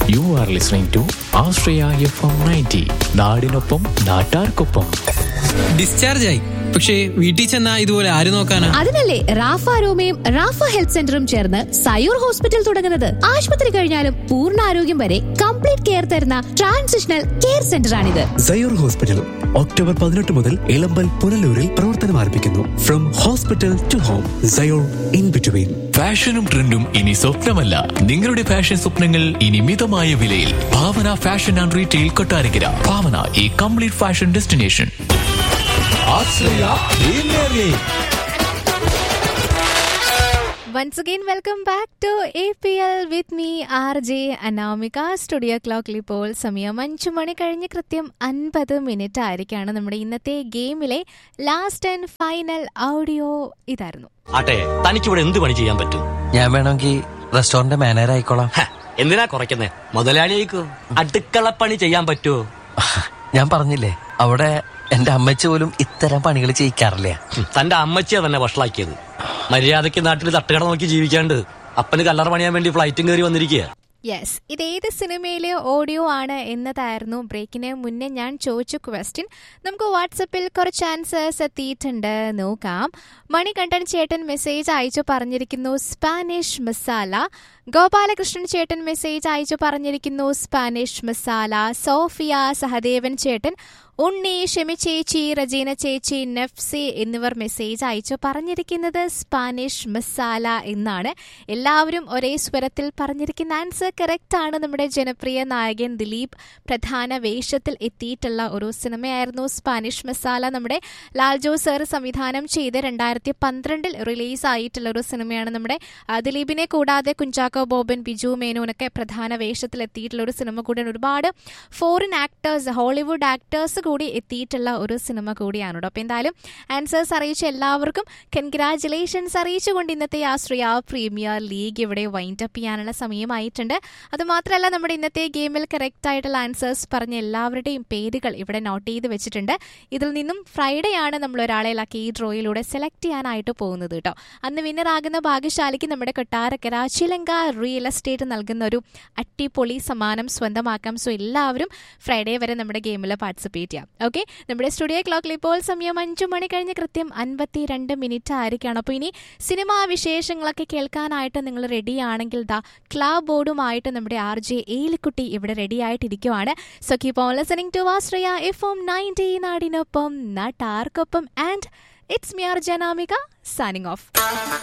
U are listening to Ashraya F M ninety നാടിനൊപ്പം നാട്ടാർക്കൊപ്പം discharge ആയി പക്ഷേ വീട്ടിൽ ചെന്നാ ഇതുപോലെ ആര് നോക്കാനാ അതിനല്ലേ റാഫ രോമയും റാഫ ഹെൽത്ത് സെന്ററും ചേർന്ന് സയൂർ ഹോസ്പിറ്റൽ തുടങ്ങുന്നത് ആശുപത്രി കഴിഞ്ഞാലും പൂർണ്ണ ആരോഗ്യം വരെ കംപ്ലീറ്റ് കെയർ തരുന്ന ട്രാൻസിഷണൽ കെയർ സെന്റർ ആണിത് സയൂർ ഹോസ്പിറ്റൽ ഒക്ടോബർ പതിനെട്ട് മുതൽ ഇളമ്പൽ പുനലൂരിൽ പ്രവർത്തനം ആരംഭിക്കുന്നു from hospital to home Sayur in between ഫാഷനും ട്രെൻഡും ഇനി സ്വപ്നമല്ല നിങ്ങളുടെ ഫാഷൻ സ്വപ്നങ്ങൾ ഇനി മിതമായ വിലയിൽ Bhavana fashion and retail Kottarakkara Bhavana ഈ complete fashion destination Once again, welcome back to APL with me, RJ Anamika studio ക്ലോക്കിൽ ഇപ്പോൾ സമയം അഞ്ചു മണി കഴിഞ്ഞ് കൃത്യം അൻപത് മിനിറ്റ് ആയിരിക്കാണ് നമ്മുടെ ഇന്നത്തെ ഗെയിമിലെ ലാസ്റ്റ് ആൻഡ് ഫൈനൽ ഓഡിയോ ഇതായിരുന്നു ആട്ടെ തനിക്കിവിടെ എന്ത് പണി ചെയ്യാൻ പറ്റും ഞാൻ വേണമെങ്കിൽ റെസ്റ്റോറന്റ് മാനേജർ ആയിക്കോളാം ഹ, എന്തിനാ കുറയ്ക്കുന്നേ മുതലാളി ആയിക്കോ അടുക്കളപ്പണി ചെയ്യാൻ പറ്റുമോ ഞാൻ പറഞ്ഞില്ലേ അവിടെ എന്റെ അമ്മച്ചി പോലും ഇത്തരം പണികൾ ചെയ്യിക്കാറില്ല ഹും, തന്റെ അമ്മച്ചിയാ തന്നെ വഷളാക്കിയത് മര്യാദയ്ക്ക് നാട്ടിൽ തട്ടുകട നോക്കി ജീവിക്കാണ്ട് അപ്പന് കല്ലറ പണിയാൻ വേണ്ടി ഫ്ലൈറ്റും കയറി വന്നിരിക്കുക യെസ് ഇത് ഏത് സിനിമയിലെ ഓഡിയോ ആണ് എന്നതായിരുന്നു ബ്രേക്കിന് മുന്നേ ഞാൻ ചോദിച്ച ക്വസ്റ്റ്യൻ നമുക്ക് വാട്സപ്പിൽ കുറച്ച് ആൻസേഴ്സ് എത്തിയിട്ടുണ്ട് നോക്കാം മണികണ്ഠൻ ചേട്ടൻ മെസ്സേജ് അയച്ചു പറഞ്ഞിരിക്കുന്നു സ്പാനിഷ് മസാല ഗോപാലകൃഷ്ണൻ ചേട്ടൻ മെസ്സേജ് അയച്ചു പറഞ്ഞിരിക്കുന്നു സ്പാനിഷ് മസാല സോഫിയ സഹദേവൻ ചേട്ടൻ ഉണ്ണി ഷെമി ചേച്ചി റജീന ചേച്ചി നഫ്സി എന്നിവർ മെസ്സേജ് അയച്ചു പറഞ്ഞിരിക്കുന്നത് സ്പാനിഷ് മസാല എന്നാണ് എല്ലാവരും ഒരേ സ്വരത്തിൽ പറഞ്ഞിരിക്കുന്ന ആൻസർ കറക്റ്റ് ആണ് നമ്മുടെ ജനപ്രിയ നായകൻ ദിലീപ് പ്രധാന വേഷത്തിൽ എത്തിയിട്ടുള്ള ഒരു സിനിമയായിരുന്നു സ്പാനിഷ് മസാല നമ്മുടെ ലാൽജോ സർ സംവിധാനം ചെയ്ത് രണ്ടായിരത്തി പന്ത്രണ്ടിൽ റിലീസ് ആയിട്ടുള്ള ഒരു സിനിമയാണ് നമ്മുടെ ആ, ദിലീപിനെ കൂടാതെ കുഞ്ചാക്കോ ബോബൻ ബിജു മേനോനൊക്കെ പ്രധാന വേഷത്തിൽ എത്തിയിട്ടുള്ള ഒരു സിനിമ കൂടിയാണ് ഒരുപാട് ഫോറിൻ ആക്ടേഴ്സ് ഹോളിവുഡ് ആക്ടേഴ്സ് കൂടി എത്തിയിട്ടുള്ള ഒരു സിനിമ കൂടിയാണ് കേട്ടോ അപ്പോൾ എന്തായാലും ആൻസേഴ്സ് അറിയിച്ച എല്ലാവർക്കും കൺഗ്രാറ്റുലേഷൻസ് അറിയിച്ചുകൊണ്ട് ഇന്നത്തെ ആശ്രയ പ്രീമിയർ ലീഗ് ഇവിടെ വൈൻഡ് അപ്പ് ചെയ്യാനുള്ള സമയമായിട്ടുണ്ട് അതുമാത്രമല്ല നമ്മുടെ ഇന്നത്തെ ഗെയിമിൽ കറക്റ്റ് ആയിട്ടുള്ള ആൻസേഴ്സ് പറഞ്ഞ എല്ലാവരുടെയും പേരുകൾ ഇവിടെ നോട്ട് ചെയ്ത് വെച്ചിട്ടുണ്ട് ഇതിൽ നിന്നും ഫ്രൈഡേ ആണ് നമ്മൾ ഒരാളെ ലക്കി ഡ്രോയിലൂടെ സെലക്ട് ചെയ്യാനായിട്ട് പോകുന്നത് കേട്ടോ അന്ന് വിന്നർ ആകുന്ന ഭാഗ്യശാലിക്ക് നമ്മുടെ കൊട്ടാരക്കര ചിലങ്ക റിയൽ എസ്റ്റേറ്റ് നൽകുന്ന ഒരു അട്ടിപ്പൊളി സമ്മാനം സ്വന്തമാക്കാം സോ എല്ലാവരും ഫ്രൈഡേ വരെ നമ്മുടെ ഗെയിമിൽ പാർട്ടിസിപ്പേറ്റ് ചെയ്യാം ഓക്കെ നമ്മുടെ സ്റ്റുഡിയോ ക്ലോക്കിൽ ഇപ്പോൾ സമയം അഞ്ചു മണി കഴിഞ്ഞ് കൃത്യം അൻപത്തി രണ്ട് മിനിറ്റ് ആയിരിക്കുകയാണ് അപ്പോൾ ഇനി സിനിമാ വിശേഷങ്ങളൊക്കെ കേൾക്കാനായിട്ട് നിങ്ങൾ റെഡി ആണെങ്കിൽ ദാ ക്ലാബ് ബോർഡുമായിട്ട് നമ്മുടെ ആർ ജെ ഏലിക്കുട്ടി ഇവിടെ റെഡി ആയിട്ടിരിക്കുവാണ് so keep on listening to Ashraya F M ninety നാടിനൊപ്പം നാട്ടാർക്കൊപ്പം and it's Miyar Janamika signing of